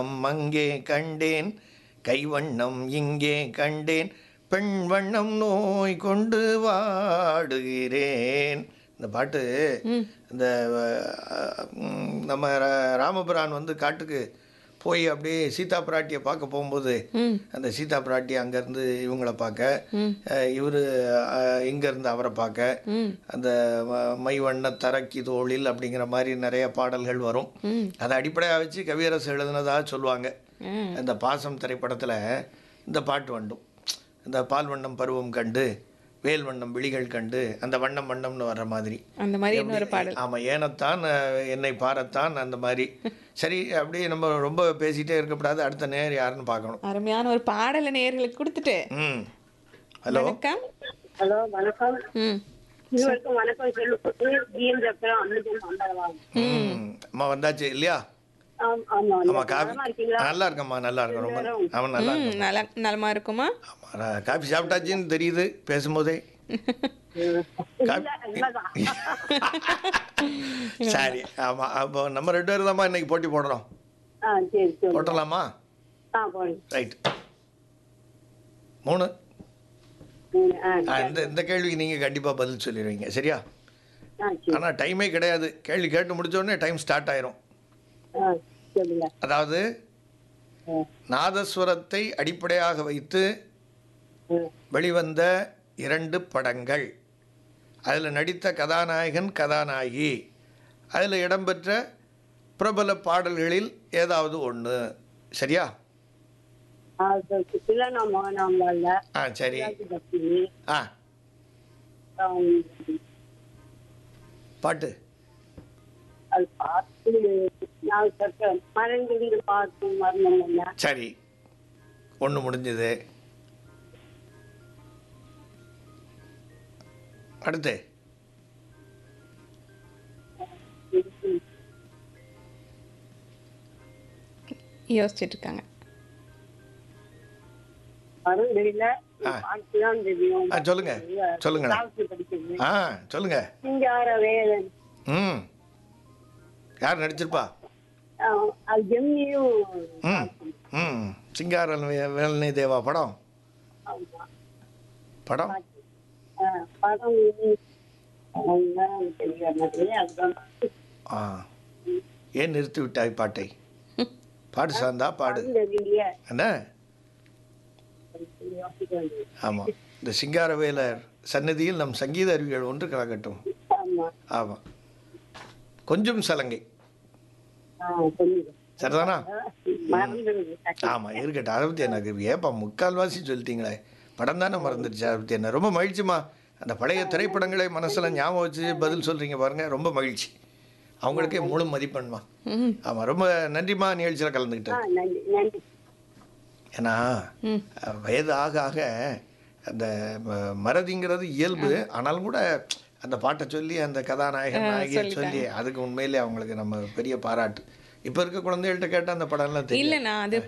அங்கே கண்டேன் கைவண்ணம் இங்கே கண்டேன் பெண் வண்ணம் நோய் கொண்டு வாடுகிறேன் இந்த பாட்டு இந்த அஹ், உம், நம்ம ர- ராமபிரான் வந்து காட்டுக்கு போய் அப்படியே சீதா பிராட்டியை பார்க்க போகும்போது அந்த சீதா பிராட்டி அங்கேருந்து இவங்கள பார்க்க இவர் இங்கேருந்து அவரை பார்க்க அந்த ம- மைவண்ண தரக்கி தோளில் அப்படிங்கிற மாதிரி நிறைய பாடல்கள் வரும் அதை அடிப்படையாக வச்சு கவியரசு எழுதுனதாக சொல்லுவாங்க இந்த பாசம் திரைப்படத்தில் இந்த பாட்டு வந்தும் இந்த பால் வண்ணம் பருவம் கண்டு வேல் வண்ணம் விழிகள் கண்டு அந்த வண்ணம் வண்ணம்னு வர்ற மாதிரி அந்த மாதிரி இன்னொரு பாடல் ஆமாம் ஏனத்தான் அஹ், என்னை பாரத்தான் அந்த மாதிரி சரி அப்படியே நம்ம ரொம்ப பேசிகிட்டே இருக்கக்கூடாது அடுத்த நேர் யாருன்னு பார்க்கணும் அருமையான ஒரு பாடலை நேயர்களுக்கு கொடுத்துட்டு ம் ஹலோ வணக்கம் ஹலோ வணக்கம் ம் இருவருக்கும் வணக்கம் சொல்லி ஜிஎம் சக்கரம் அமிர்தம் அம்பலவாங்க ம் அம்மா வந்தாச்சு இல்லையா ஆம் ஆமா ஆமா காஃபி நலமா இருக்கீங்களா நல்லா இருக்கம்மா நல்லா இருக்கேன் ரொம்ப அவன் நல்லா ம் நல நலமா இருக்குமா ஆமாம் நான் காஃபி சாப்பிட்டாச்சுன்னு தெரியுது பேசும்போதே இல்ல இல்லதான் சரி ஆமாம் அப்போ நம்ம ரெண்டு பேரும் தான்மா இன்னைக்கு போட்டி போடுறோம் ஆ சரி சரி போட்டுடலாமா ஆ போடுங்க ரைட் மூணு ம், ஆ ஆ, இந்த இந்த கேள்விக்கு நீங்கள் கண்டிப்பாக பதில் சொல்லிடுவீங்க சரியா ஆ சரி ஆனால் டைமே கிடையாது கேள்வி கேட்டு முடிச்ச உடனே டைம் ஸ்டார்ட் ஆயிரும் ஆ சொல்லுங்க அதாவது ஆ, நாதஸ்வரத்தை அடிப்படையாக வைத்து ஆ, வெளிவந்த இரண்டு படங்கள் அதில் நடித்த கதாநாயகன் கதாநாயகி அதில் இடம்பெற்ற பிரபல பாடல்களில் ஏதாவது ஒன்று சரியா ஆ சரி சிலனா மோகனாம்பால ஆ சரி பக்தினி ஆ ஆம், பாட்டு அது பார்த்து நான் சக்கரம் மறைந்திருந்து பார்த்து மரணம் என்ன சரி ஒன்று முடிஞ்சது அடுத்து யோசிச்சுட்டு இருக்காங்க வரும் தெரியல பாட்டு தான் தெரியும் ஆ சொல்லுங்க சொல்லுங்க காலத்து படிக்கிறது ஆ சொல்லுங்க சிங்கார வேலன் ம் யார் நடிச்சிருப்பா ஆ, அது ஜெமினியும் ம் ம் சிங்காரன் வே- வேலனை தேவா படம் ஆமா. படம் ஆ, படம் அதுதான் தெரியாது அதுதான் ஆ ஏன் நிறுத்தி விட்டாய் பாட்டை பாடு சார்ந்தா பாடு தெரியலையே என்ன யோசிக்க வேண்டியது. ஆமாம் இந்த சிங்காரவேலர் சன்னதியில் நம் சங்கீத அருவிகள் ஒன்று கலக்கட்டும் ஆமா ஆமாம் கொஞ்சம் சலங்கை ஆ சொல்லுங்க சரிதானா மறந்துடுது ஆமாம் இருக்கட்டும் அதை பற்றி எனக்கு ஏப்பா முக்கால்வாசி சொல்லிட்டீங்களே படம் தானே மறந்துடுச்சு அதை பற்றி என்ன ரொம்ப மகிழ்ச்சிமா அந்த பழைய திரைப்படங்களை மனசில் ஞாபகம் வச்சு பதில் சொல்கிறீங்க பாருங்கள் ரொம்ப மகிழ்ச்சி அவங்களுக்கே முழு மதிப்பெண்மா ம் ஆமாம் ரொம்ப நன்றிம்மா நிகழ்ச்சியில் கலந்துக்கிட்டேன் ஆ நன்றி நன்றி ஏன்னா ம் அஹ், வயது ஆக ஆக அந்த ம- மறதிங்கிறது இயல்பு ஆனாலும் கூட அந்த பாட்டை சொல்லி அந்த கதாநாயகன் நாயகியை சொல்லி அதுக்கு உண்மையிலே அவங்களுக்கு நம்ம பெரிய பாராட்டு இப்போ இருக்க குழந்தைகள்கிட்ட கேட்டால் அந்த படம்லாம் இல்ல தெரியும் நான் அது